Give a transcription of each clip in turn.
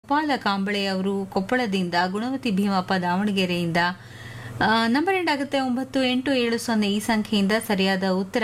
ಗೋಪಾಲ ಕಾಂಬಳೆ ಅವರು ಕೊಪ್ಪಳದಿಂದ ಗುಣವತಿ ಭೀಮಪ್ಪ ದಾವಣಗೆರೆಯಿಂದ ಆ, ನಂಬರ್ ಎಂಡ್ ಆಗುತ್ತೆ ಒಂಬತ್ತು ಎಂಟು ಏಳು ಸೊನ್ನೆ ಈ ಸಂಖ್ಯೆಯಿಂದ ಸರಿಯಾದ ಉತ್ತರ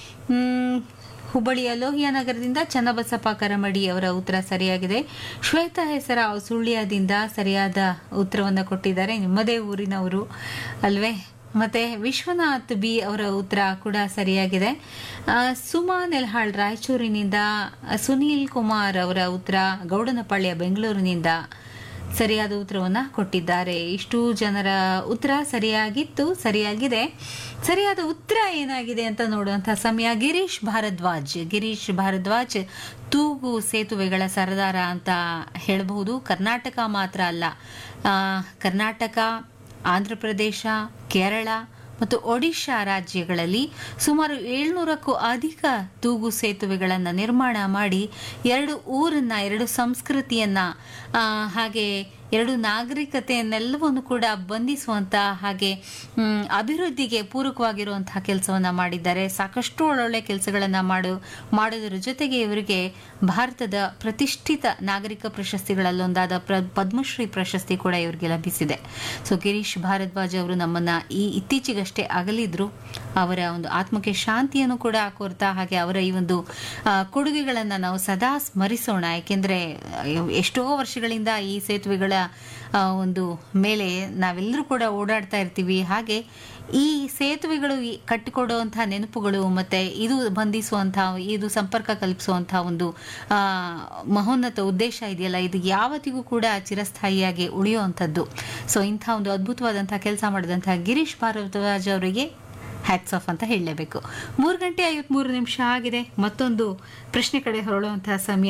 ಮ್, ಹುಬ್ಬಳ್ಳಿಯ ಲೋಹಿಯಾ ನಗರದಿಂದ ಚನ್ನಬಸಪ್ಪ ಕರಮಡಿ ಅವರ ಉತ್ತರ ಸರಿಯಾಗಿದೆ ಶ್ವೇತಾ ಹೆಸರ ಸುಳ್ಯದಿಂದ ಸರಿಯಾದ ಉತ್ತರವನ್ನು ಕೊಟ್ಟಿದ್ದಾರೆ ನಿಮ್ಮದೇ ಊರಿನವರು ಅಲ್ವೇ ಮತ್ತೆ ವಿಶ್ವನಾಥ್ ಬಿ ಅವರ ಉತ್ತರ ಕೂಡ ಸರಿಯಾಗಿದೆ ಆ, ಸುಮಾ ನೆಲ್ಹಾಳ್ ರಾಯಚೂರಿನಿಂದ ಸುನೀಲ್ ಕುಮಾರ್ ಅವರ ಉತ್ತರ ಗೌಡನಪಾಳ್ಯ ಬೆಂಗಳೂರಿನಿಂದ ಸರಿಯಾದ ಉತ್ತರವನ್ನ ಕೊಟ್ಟಿದ್ದಾರೆ ಇಷ್ಟು ಜನರ ಉತ್ತರ ಸರಿಯಾಗಿತ್ತು ಸರಿಯಾಗಿದೆ ಸರಿಯಾದ ಉತ್ತರ ಏನಾಗಿದೆ ಅಂತ ನೋಡುವಂತಹ ಸಮಯ ಗಿರೀಶ್ ಭಾರದ್ವಾಜ್ ಗಿರೀಶ್ ಭಾರದ್ವಾಜ್ ತೂಗು ಸೇತುವೆಗಳ ಸರದಾರ ಅಂತ ಹೇಳಬಹುದು ಕರ್ನಾಟಕ ಮಾತ್ರ ಅಲ್ಲ ಆ, ಕರ್ನಾಟಕ ಆಂಧ್ರ ಪ್ರದೇಶ ಕೇರಳ ಮತ್ತು ಒಡಿಶಾ ರಾಜ್ಯಗಳಲ್ಲಿ ಸುಮಾರು ಏಳ್ನೂರಕ್ಕೂ ಅಧಿಕ ತೂಗು ಸೇತುವೆಗಳನ್ನು ನಿರ್ಮಾಣ ಮಾಡಿ ಎರಡು ಊರನ್ನ ಎರಡು ಸಂಸ್ಕೃತಿಯನ್ನ ಆ, ಹಾಗೆ ಎರಡು ನಾಗರಿಕತೆಯನ್ನೆಲ್ಲವನ್ನು ಕೂಡ ಬಂಧಿಸುವಂತ ಹಾಗೆ ಮ್, ಅಭಿವೃದ್ಧಿಗೆ ಪೂರಕವಾಗಿರುವಂತಹ ಕೆಲಸವನ್ನ ಮಾಡಿದ್ದಾರೆ ಸಾಕಷ್ಟು ಒಳ್ಳೊಳ್ಳೆ ಕೆಲಸಗಳನ್ನ ಮಾಡು ಮಾಡೋದ್ರ ಜೊತೆಗೆ ಇವರಿಗೆ ಭಾರತದ ಪ್ರತಿಷ್ಠಿತ ನಾಗರಿಕ ಪ್ರಶಸ್ತಿಗಳಲ್ಲೊಂದಾದ ಪ್ರ ಪದ್ಮಶ್ರೀ ಪ್ರಶಸ್ತಿ ಕೂಡ ಇವರಿಗೆ ಲಭಿಸಿದೆ ಸೊ ಗಿರೀಶ್ ಭಾರದ್ವಾಜ್ ಅವರು ನಮ್ಮನ್ನ ಈ ಇತ್ತೀಚೆಗಷ್ಟೇ ಅಗಲಿದ್ರು ಅವರ ಒಂದು ಆತ್ಮಕ್ಕೆ ಶಾಂತಿಯನ್ನು ಕೂಡ ಕೋರ್ತಾ ಹಾಗೆ ಅವರ ಈ ಒಂದು ಆ, ಕೊಡುಗೆಗಳನ್ನ ನಾವು ಸದಾ ಸ್ಮರಿಸೋಣ ಯಾಕೆಂದ್ರೆ ಅಹ್, ಎಷ್ಟೋ ವರ್ಷಗಳಿಂದ ಈ ಸೇತುವೆಗಳ ಆ, ಒಂದು ಮೇಲೆ ನಾವೆಲ್ಲರೂ ಕೂಡ ಓಡಾಡ್ತಾ ಇರ್ತೀವಿ ಹಾಗೆ ಈ ಸೇತುವೆಗಳು ಈ ಕಟ್ಟಿಕೊಡುವಂತಹ ನೆನಪುಗಳು ಮತ್ತೆ ಇದು ಬಂಧಿಸುವಂತಹ ಇದು ಸಂಪರ್ಕ ಕಲ್ಪಿಸುವಂತಹ ಒಂದು ಆ, ಮಹೋನ್ನತ ಉದ್ದೇಶ ಇದೆಯಲ್ಲ ಇದು ಯಾವತ್ತಿಗೂ ಕೂಡ ಚಿರಸ್ಥಾಯಿಯಾಗಿ ಉಳಿಯುವಂಥದ್ದು ಸೊ ಇಂಥ ಒಂದು ಅದ್ಭುತವಾದಂತಹ ಕೆಲಸ ಮಾಡಿದಂತಹ ಗಿರೀಶ್ ಭಾರದ್ವಾಜ್ ಅವರಿಗೆ ಹ್ಯಾಟ್ಸ್ ಆಫ್ ಅಂತ ಹೇಳಲೇಬೇಕು ಮೂರು ಗಂಟೆ ಐವತ್ಮೂರು ನಿಮಿಷ ಆಗಿದೆ ಮತ್ತೊಂದು ಪ್ರಶ್ನೆ ಕಡೆ ಹೊರಳುವಂತಹ ಸಮಯ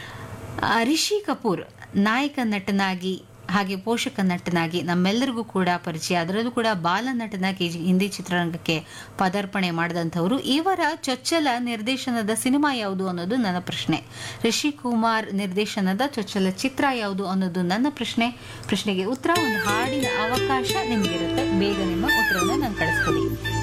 ಆ, ರಿಷಿ ಕಪೂರ್ ನಾಯಕ ನಟನಾಗಿ ಹಾಗೆ ಪೋಷಕ ನಟನಾಗಿ ನಮ್ಮೆಲ್ಲರಿಗೂ ಕೂಡ ಪರಿಚಯ ಅದರಲ್ಲೂ ಕೂಡ ಬಾಲ ನಟನಾಗಿ ಹಿಂದಿ ಚಿತ್ರರಂಗಕ್ಕೆ ಪದಾರ್ಪಣೆ ಮಾಡಿದಂಥವರು ಇವರ ಚೊಚ್ಚಲ ನಿರ್ದೇಶನದ ಸಿನಿಮಾ ಯಾವುದು ಅನ್ನೋದು ನನ್ನ ಪ್ರಶ್ನೆ ರಿಷಿ ಕುಮಾರ್ ನಿರ್ದೇಶನದ ಚೊಚ್ಚಲ ಚಿತ್ರ ಯಾವುದು ಅನ್ನೋದು ನನ್ನ ಪ್ರಶ್ನೆ ಪ್ರಶ್ನೆಗೆ ಉತ್ತರ ಒಂದು ಹಾಡಿನ ಅವಕಾಶ ನಿಮಗಿರುತ್ತೆ ಬೇಗ ನಿಮ್ಮ ಉತ್ತರವನ್ನು ನಾನು ಕಳಿಸ್ಕೊಡಿ